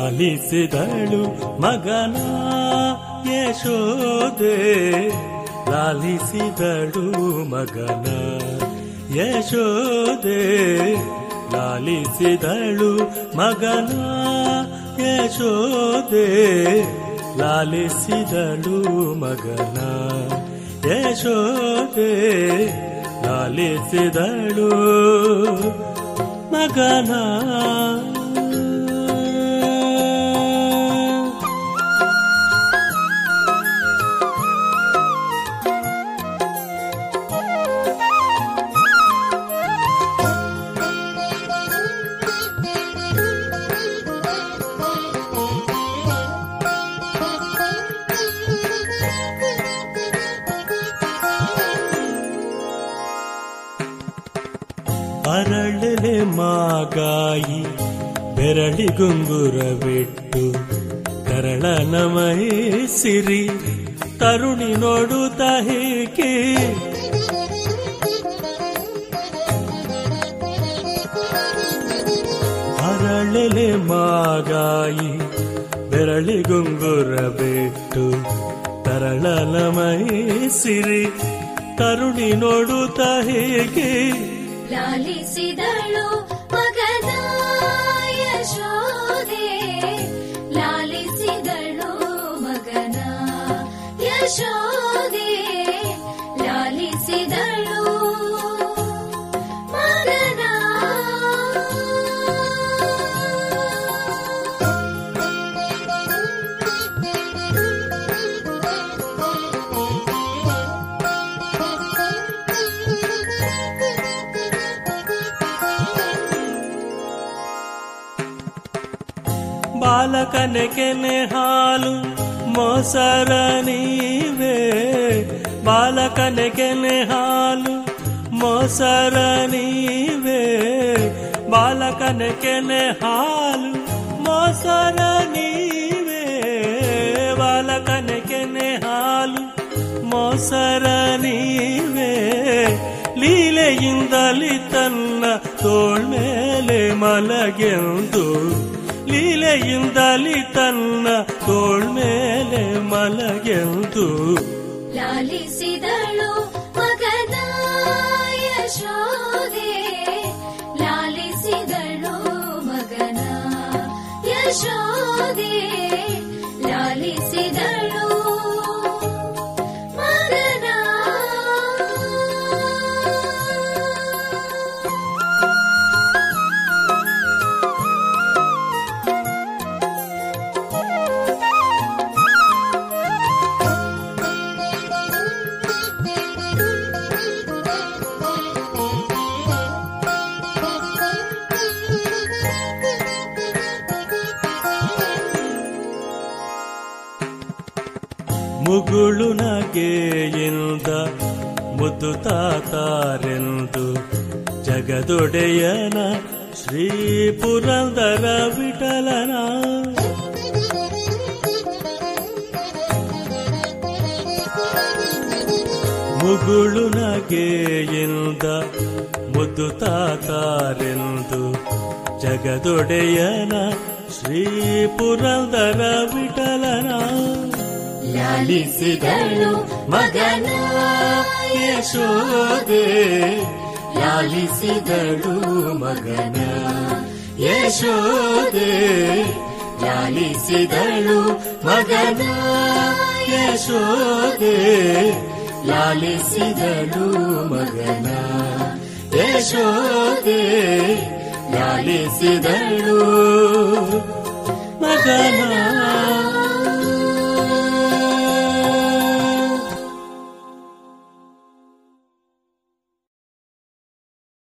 ಲಾಲಿಸಿದಳು ಮಗನ ಯಶೋದೆ ಲಾಲಿಸಿದಳು ಮಗನ ಯಶೋದೆ ಲಾಲಿಸಿದಳು ಮಗನ ಯಶೋದೆ ಲಾಲಿಸಿದಳು ಮಗನ ಯಶೋದೆ ಲಾಲಿಸಿದಳು ಮಗನ ಅರಳಲೆ ಮಾಗಾಯಿ ಬೆರಳಿಗುಂಗುರವಿಟ್ಟು ಕರಳನ ಸಿರಿ ತರುಣಿ ನೋಡುತ್ತ ಹೇಗೆ ಅರಳಲೆ ಮಾಗಾಯಿ ಬೆರಳಿಗುಂಗುರಬಿಟ್ಟು ತರಳನ ಸಿರಿ ತರುಣಿ ನೋಡುತ್ತ ಹೇಗೆ ಲಾಲಿಸಿದಳು ಮಗನ ಯಶೋದೆ ಲಾಲಿಸಿದಳು ಮಗನ ಯಶೋದೆ ಲಾಲಿಸಿದಳು ಮಗನ ಬಾಲಕನ ಕೆನೆ ಹಾಲು ಮೊಸರ ನೀವೇ ಬಾಲಕನ ಕೆನೆ ಹಾಲು ಮೊಸರ ನೀವೇ ಬಾಲಕನ ಕೆನೆ ಹಾಲು ಮೊಸರ ನೀವೇ ಬಾಲಕನ ಕೆನೆ ಹಾಲು ಮೊಸರ ನೀವೇ ಲೀಲೆಯಿಂದಲಿ ತನ್ನ ತೋಳ್ಮೇಲೆ ಮಲಗೆಂದು ಲೀಲೆಯಿಂದಲಿ ತನ್ನ ತೋಳ್ಮೇಲೆ ಮಲಗೆಂದು ಲಾಲಿಸಿದಳು ಮಗನ ಯಶೋದೆ ಲಾಲಿಸಿದಳು ಮಗನ ಯಶೋದೆ ಲಾಲಿಸಿದಳು ಮಗನ ಮುಗುಳು ನಗೆಯಿಂದ ಮುದ್ದು ತಾತಾರೆಂದು ಜಗದೊಡೆಯನ ಶ್ರೀ ಪುರಂದರ ವಿಠಲನ ಮುಗುಳು ನಗೆಯಿಂದ ಮುದ್ದು ತಾತಾರೆಂದು ಜಗದೊಡೆಯನ ಶ್ರೀ ಪುರಂದರ ವಿಠಲನ ಲಾಲಿಸಿದಳು ಮಗನ ಯಶೋದೆ ಲಾಲಿಸಿದಳು ಮಗನ ಯಶೋದೆ ಲಾಲಿಸಿದಳು ಮಗನ ಯಶೋದೆ ಲಾಲಿಸಿದಳು ಮಗನ ಯಶೋದೆ ಲಾಲಿಸಿದಳು ಮಗನ